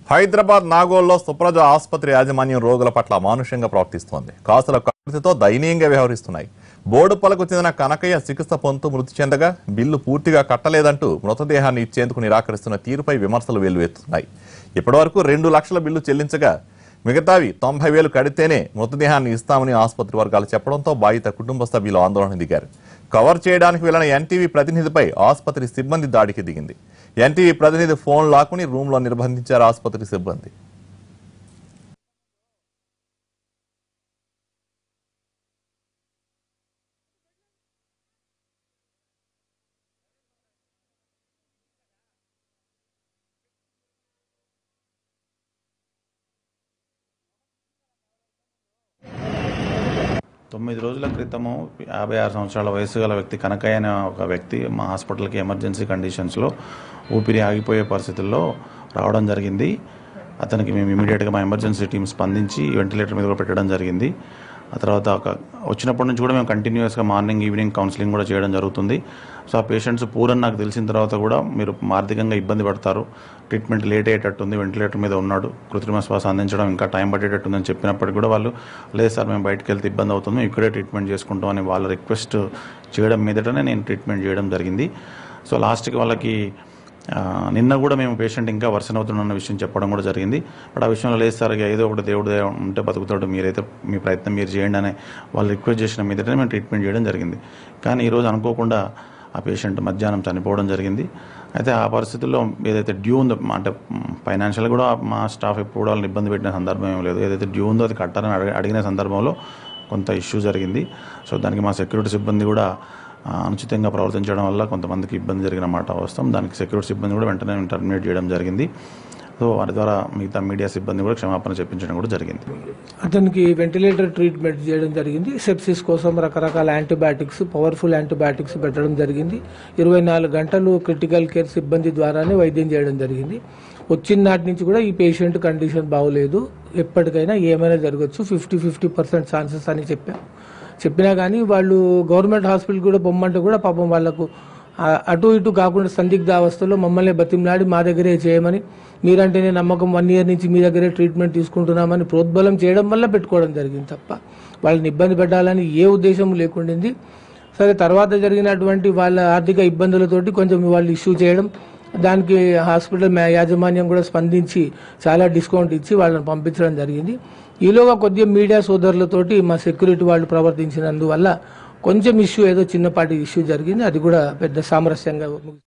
హైదరాబాద్ నాగోల్లో సుప్రజ ఆసుపత్రి యాజమాన్యం రోగుల పట్ల అమానుషంగా ప్రవర్తిస్తోంది కాసుల కృతితో దయనీయంగా వ్యవహరిస్తున్నాయి బోడుపలకు చెందిన కనకయ్య చికిత్స పొందుతూ మృతి చెందగా బిల్లు పూర్తిగా కట్టలేదంటూ మృతదేహాన్ని ఇచ్చేందుకు నిరాకరిస్తున్న తీరుపై విమర్శలు వెల్లువెత్తుతున్నాయి ఇప్పటివరకు రెండు లక్షల బిల్లు చెల్లించగా మిగతావి తొంభై వేలు కడితేనే మృతదేహాన్ని ఇస్తామని ఆసుపత్రి వర్గాలు చెప్పడంతో బాధిత కుటుంబ సభ్యులు ఆందోళన దిగారు కవర్ చేయడానికి వెళ్లిన ఎన్టీవీ ప్రతినిధిపై ఆసుపత్రి సిబ్బంది దాడికి దిగింది ఎన్టీవీ ప్రతినిధి ఫోన్ లాక్కుని రూమ్లో నిర్బంధించారు ఆసుపత్రి సిబ్బంది తొమ్మిది రోజుల క్రితము యాభై ఆరు సంవత్సరాల వయసు గల వ్యక్తి కనకయ్య అనే ఒక వ్యక్తి మా హాస్పిటల్కి ఎమర్జెన్సీ కండిషన్స్లో ఊపిరి ఆగిపోయే పరిస్థితుల్లో రావడం జరిగింది అతనికి మేము ఇమీడియట్గా మా ఎమర్జెన్సీ టీం స్పందించి వెంటిలేటర్ మీద కూడా పెట్టడం జరిగింది ఆ తర్వాత ఒక వచ్చినప్పటి నుంచి కూడా మేము కంటిన్యూస్గా మార్నింగ్ ఈవినింగ్ కౌన్సిలింగ్ కూడా చేయడం జరుగుతుంది సో ఆ పేషెంట్స్ పూరని నాకు తెలిసిన తర్వాత కూడా మీరు ఆర్థికంగా ఇబ్బంది పడతారు ట్రీట్మెంట్ లేట్ అయ్యేటట్టుంది వెంటిలేటర్ మీద ఉన్నాడు కృత్రిమ శ్వాస అందించడం ఇంకా టైం పట్టేటట్టుందని చెప్పినప్పటికీ కూడా వాళ్ళు లేదు సార్ మేము బయటకు వెళ్తే ఇబ్బంది అవుతుంది మేము ఇక్కడే ట్రీట్మెంట్ చేసుకుంటాం అని వాళ్ళ రిక్వెస్ట్ చేయడం మీదటనే నేను ట్రీట్మెంట్ చేయడం జరిగింది సో లాస్ట్కి వాళ్ళకి ఆ, నిన్న కూడా మేము పేషెంట్ ఇంకా వర్సన్ అవుతున్న విషయం చెప్పడం కూడా జరిగింది బట్ ఆ విషయంలో లేదు సార్ ఇక ఏదో ఒకటి దేవుడు దయ ఉంటే బతుకుతాడు మీరైతే మీ ప్రయత్నం మీరు చేయండి అని వాళ్ళు రిక్వెస్ట్ చేసిన మీదటనే మేము ట్రీట్మెంట్ చేయడం జరిగింది కానీ ఈరోజు అనుకోకుండా ఆ పేషెంట్ మధ్యాహ్నం చనిపోవడం జరిగింది అయితే ఆ పరిస్థితుల్లో ఏదైతే డ్యూ ఉందో అంటే ఫైనాన్షియల్ కూడా మా స్టాఫ్ ఎప్పుడు కూడా వాళ్ళని ఇబ్బంది పెట్టిన సందర్భం ఏం లేదు ఏదైతే డ్యూ ఉందో అది కట్టాలని అడిగి అడిగిన సందర్భంలో కొంత ఇష్యూ జరిగింది సో దానికి మా సెక్యూరిటీ సిబ్బంది కూడా ఆ, అనుచితంగా ప్రవర్తించడం వల్ల కొంతమందికి ఇబ్బంది జరిగిన మాట వాస్తవం దానికి సెక్యూరిటీ సిబ్బంది కూడా వెంటనే టర్మినేట్ చేయడం జరిగింది సో వారి ద్వారా మిగతా మీడియా సిబ్బంది కూడా క్షమాపణ చెప్పించడం కూడా జరిగింది అతనికి వెంటిలేటర్ ట్రీట్మెంట్ చేయడం జరిగింది సెప్సిస్ కోసం రకరకాల యాంటీబయాటిక్స్ పవర్ఫుల్ యాంటీబయాటిక్స్ పెట్టడం జరిగింది ఇరవై నాలుగు గంటలు క్రిటికల్ కేర్ సిబ్బంది ద్వారానే వైద్యం చేయడం జరిగింది వచ్చిన నాటి నుంచి కూడా ఈ పేషెంట్ కండిషన్ బాగోలేదు ఎప్పటికైనా ఏమైనా జరగచ్చు ఫిఫ్టీ ఫిఫ్టీ పర్సెంట్ ఛాన్సెస్ అని చెప్పాం చెప్పినా కానీ వాళ్ళు గవర్నమెంట్ హాస్పిటల్ కూడా పొమ్మంటే కూడా పాపం వాళ్ళకు ఆ, అటు ఇటు కాకుండా సందిగ్ధ అవస్థలో మమ్మల్ని బతిమలాడి మా దగ్గరే చేయమని మీరంటేనే నమ్మకం వన్ ఇయర్ నుంచి మీ దగ్గరే ట్రీట్మెంట్ తీసుకుంటున్నామని ప్రోద్బలం చేయడం వల్ల పెట్టుకోవడం జరిగింది తప్ప వాళ్ళని ఇబ్బంది పెట్టాలని ఏ ఉద్దేశం లేకుండింది సరే తర్వాత జరిగినటువంటి వాళ్ళ ఆర్థిక ఇబ్బందులతోటి కొంచెం వాళ్ళు ఇష్యూ చేయడం దానికి హాస్పిటల్ మ్యా- యాజమాన్యం కూడా స్పందించి చాలా డిస్కౌంట్ ఇచ్చి వాళ్ళని పంపించడం జరిగింది ఈలోగా కొద్దిగా మీడియా సోదరులతోటి మా సెక్యూరిటీ వాళ్ళు ప్రవర్తించినందువల్ల కొంచెం ఇష్యూ ఏదో చిన్నపాటి ఇష్యూ జరిగింది అది కూడా పెద్ద సామరస్యంగా ముగి-